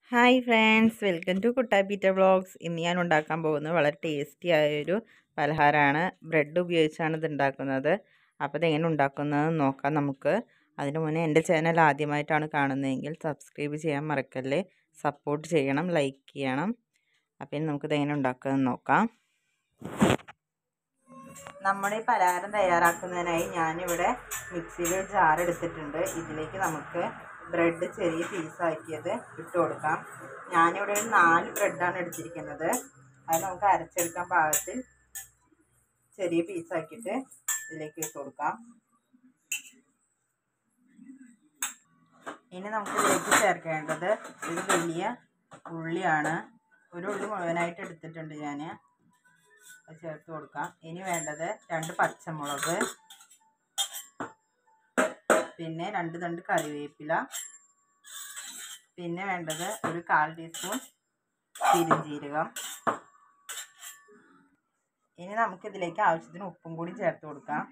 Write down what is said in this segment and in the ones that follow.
hi friends welcome to Kuttapeeta vlogs ഇന്ന് ഞാൻ ഉണ്ടാക്കാൻ പോകുന്നത് വളരെ ടേസ്റ്റി ആയൊരു പലഹാരമാണ് ബ്രെഡ് ഉപയോഗിച്ചാണ് ഇത് ഉണ്ടാക്കുന്നത് അപ്പോൾ ഇതെങ്ങനെ ഉണ്ടാക്കുന്നത് നോക്കാം നമുക്ക് അതിന് മുന്നേ എൻ്റെ ചാനൽ ആദ്യമായിട്ടാണ് കാണുന്നതെങ്കിൽ സബ്സ്ക്രൈബ് ചെയ്യാൻ മറക്കല്ലേ സപ്പോർട്ട് ചെയ്യണം ലൈക്ക് ചെയ്യണം അപ്പോൾ ഇനി നമുക്കിത് എങ്ങനെ ഉണ്ടാക്കുന്നത് നോക്കാം നമ്മുടെ ഈ പലഹാരം തയ്യാറാക്കുന്നതിനായി ഞാനിവിടെ മിക്സിയിൽ ഒരു ജാർ എടുത്തിട്ടുണ്ട് ഇതിലേക്ക് നമുക്ക് ബ്രെഡ് ചെറിയ പീസാക്കിയത് ഇട്ട് കൊടുക്കാം ഞാനിവിടെ ഒരു നാല് ബ്രെഡാണ് എടുത്തിരിക്കുന്നത് അത് നമുക്ക് അരച്ചെടുക്കാൻ പാകത്തിൽ ചെറിയ പീസാക്കിയിട്ട് ഇതിലേക്ക് ഇട്ട് കൊടുക്കാം ഇനി നമുക്ക് ഇതിലേക്ക് ചേർക്കേണ്ടത് ഒരു വലിയ ഉള്ളിയാണ് ഒരു ഉള്ളി മുഴുവനായിട്ട് എടുത്തിട്ടുണ്ട് ഞാൻ അത് ചേർത്ത് കൊടുക്കാം ഇനി വേണ്ടത് രണ്ട് പച്ചമുളക് പിന്നെ രണ്ട് തണ്ട് കറിവേപ്പില പിന്നെ വേണ്ടത് ഒരു കാൽ ടീസ്പൂൺ പെരുംജീരകം ഇനി നമുക്കിതിലേക്ക് ആവശ്യത്തിന് ഉപ്പും കൂടി ചേർത്ത് കൊടുക്കാം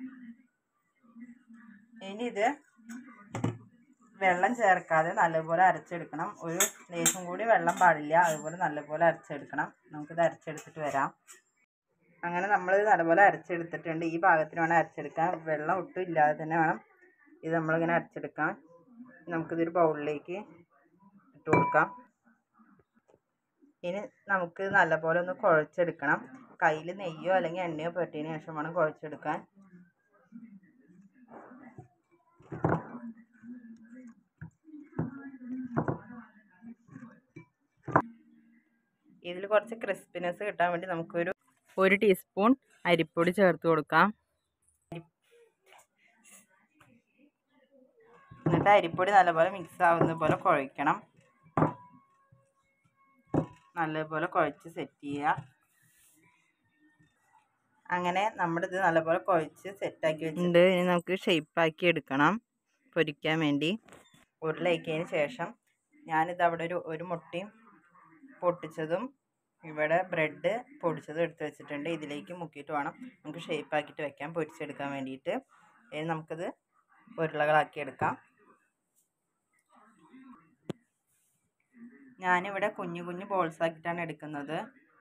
ഇനി ഇത് വെള്ളം ചേർക്കാതെ നല്ലപോലെ അരച്ചെടുക്കണം ഒരു ലേശം കൂടി വെള്ളം പാടില്ല അതുപോലെ നല്ലപോലെ അരച്ചെടുക്കണം നമുക്കിത് അരച്ചെടുത്തിട്ട് വരാം അങ്ങനെ നമ്മളിത് നല്ലപോലെ അരച്ചെടുത്തിട്ടുണ്ട് ഈ പാകത്തിന് വേണം അരച്ചെടുക്കാൻ വെള്ളം ഒട്ടും ഇല്ലാതെ തന്നെ വേണം ഇത് നമ്മളിങ്ങനെ അരച്ചെടുക്കാം നമുക്കിതൊരു ബൗളിലേക്ക് ഇട്ട് കൊടുക്കാം ഇനി നമുക്ക് നല്ലപോലെ ഒന്ന് കുഴച്ചെടുക്കണം കയ്യിൽ നെയ്യോ അല്ലെങ്കിൽ എണ്ണയോ പറ്റിയതിന് ശേഷം വേണം കുഴച്ചെടുക്കാൻ ഇതിൽ കുറച്ച് ക്രിസ്പിനെസ് കിട്ടാൻ വേണ്ടി നമുക്കൊരു ഒരു ടീസ്പൂൺ അരിപ്പൊടി ചേർത്ത് കൊടുക്കാം എന്നിട്ട് അരിപ്പൊടി നല്ലപോലെ മിക്സ് ആവുന്ന പോലെ കുഴയ്ക്കണം നല്ലപോലെ കുഴച്ച് സെറ്റ് ചെയ്യുക അങ്ങനെ നമ്മുടെ ഇത് നല്ലപോലെ കുഴച്ച് സെറ്റാക്കി വെച്ചിട്ടുണ്ട് ഇനി നമുക്ക് ഷേപ്പാക്കി എടുക്കണം പൊരിക്കാൻ വേണ്ടി ഉരുളയിക്കതിന് ശേഷം ഞാനിത് അവിടെ ഒരു ഒരു മുട്ടയും പൊട്ടിച്ചതും ഇവിടെ ബ്രെഡ് പൊടിച്ചതും എടുത്ത് വെച്ചിട്ടുണ്ട് ഇതിലേക്ക് മുക്കിയിട്ട് വേണം നമുക്ക് ഷേപ്പാക്കിയിട്ട് വെക്കാം പൊരിച്ചെടുക്കാൻ വേണ്ടിയിട്ട് ഇനി നമുക്കിത് ഉരുളകളാക്കി എടുക്കാം ഞാനിവിടെ കുഞ്ഞു കുഞ്ഞു ബോൾസ് ആക്കിയിട്ടാണ് എടുക്കുന്നത്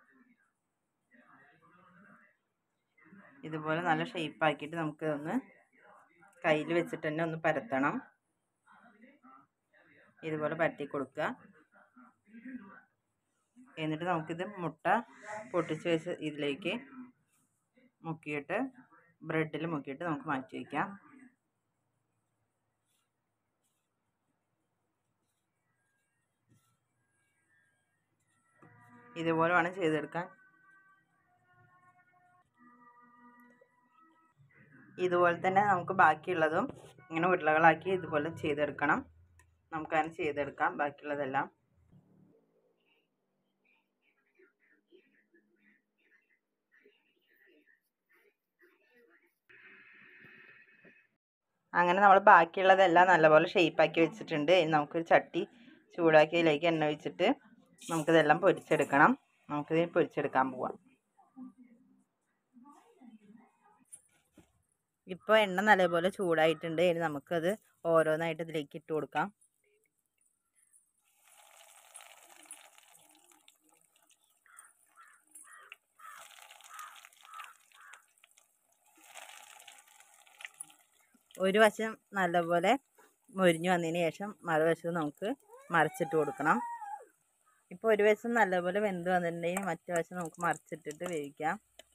ഇതുപോലെ നല്ല ഷേപ്പ് ആക്കിയിട്ട് നമുക്ക് ഒന്ന് കയ്യിൽ വെച്ചിട്ട് തന്നെ ഒന്ന് പരത്തണം ഇതുപോലെ പരത്തി കൊടുക്കുക എന്നിട്ട് നമുക്കിത് മുട്ട പൊട്ടിച്ച് വെച്ച് ഇതിലേക്ക് മുക്കിയിട്ട് ബ്രെഡിൽ മുക്കിയിട്ട് നമുക്ക് മാറ്റി വയ്ക്കാം ഇതുപോലെ വേണം ചെയ്തെടുക്കാൻ ഇതുപോലെ തന്നെ നമുക്ക് ബാക്കിയുള്ളതും ഇങ്ങനെ ഉരുളകളാക്കി ഇതുപോലെ ചെയ്തെടുക്കണം നമുക്കതിന് ചെയ്തെടുക്കാം ബാക്കിയുള്ളതെല്ലാം അങ്ങനെ നമ്മൾ ബാക്കിയുള്ളതെല്ലാം നല്ലപോലെ ഷേപ്പാക്കി വെച്ചിട്ടുണ്ട് ഇനി നമുക്കൊരു ചട്ടി ചൂടാക്കിയതിലേക്ക് എണ്ണ ഒഴിച്ചിട്ട് നമുക്കിതെല്ലാം പൊരിച്ചെടുക്കണം നമുക്കിത് പൊരിച്ചെടുക്കാൻ പോവാം ഇപ്പോൾ എണ്ണ നല്ലപോലെ ചൂടായിട്ടുണ്ട് ഇനി നമുക്കത് ഓരോന്നായിട്ട് ഇതിലേക്ക് ഇട്ട് കൊടുക്കാം ഒരു വശം നല്ലപോലെ മൊരിഞ്ഞു വന്നതിന് ശേഷം മറുവശം നമുക്ക് മറിച്ചിട്ട് കൊടുക്കണം ഇപ്പോൾ ഒരു വശം നല്ലപോലെ വെന്ത് വന്നിട്ടുണ്ടെങ്കിൽ മറ്റു വശം നമുക്ക് മറിച്ചിട്ടിട്ട് വേവിക്കാം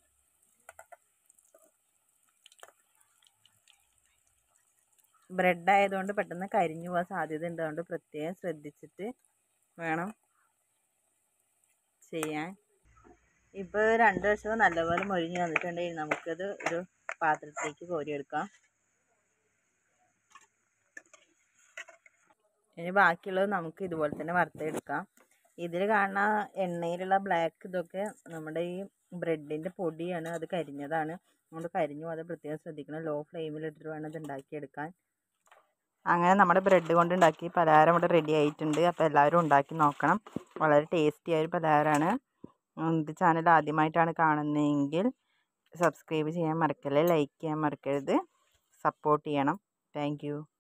ബ്രെഡ് ആയതുകൊണ്ട് പെട്ടെന്ന് കരിഞ്ഞു പോകാൻ സാധ്യത ഉണ്ട് അതുകൊണ്ട് പ്രത്യേകം ശ്രദ്ധിച്ചിട്ട് വേണം ചെയ്യാൻ ഇപ്പോൾ രണ്ട് വശവും നല്ലപോലെ മൊരിഞ്ഞ് വന്നിട്ടുണ്ടെങ്കിൽ നമുക്കത് ഒരു പാത്രത്തിലേക്ക് കോരിയെടുക്കാം ഇനി ബാക്കിയുള്ളത് നമുക്ക് ഇതുപോലെ തന്നെ വറുത്തെടുക്കാം ഇതിൽ കാണുന്ന എണ്ണയിലുള്ള ബ്ലാക്ക് ഇതൊക്കെ നമ്മുടെ ഈ ബ്രെഡിൻ്റെ പൊടിയാണ് അത് കരിഞ്ഞതാണ് അതുകൊണ്ട് കരിഞ്ഞു അത് പ്രത്യേകം ശ്രദ്ധിക്കണം ലോ ഫ്ലെയിമിലിട്ടിട്ട് വേണം ഇത് ഉണ്ടാക്കിയെടുക്കാൻ അങ്ങനെ നമ്മുടെ ബ്രെഡ് കൊണ്ട് ഉണ്ടാക്കി പലഹാരം ഇവിടെ റെഡി ആയിട്ടുണ്ട് അപ്പോൾ എല്ലാവരും ഉണ്ടാക്കി നോക്കണം വളരെ ടേസ്റ്റി ആയൊരു പലഹാരമാണ് ഇത് ചാനൽ ആദ്യമായിട്ടാണ് കാണുന്നതെങ്കിൽ സബ്സ്ക്രൈബ് ചെയ്യാൻ മറക്കല്ലേ ലൈക്ക് ചെയ്യാൻ മറക്കരുത് സപ്പോർട്ട് ചെയ്യണം താങ്ക്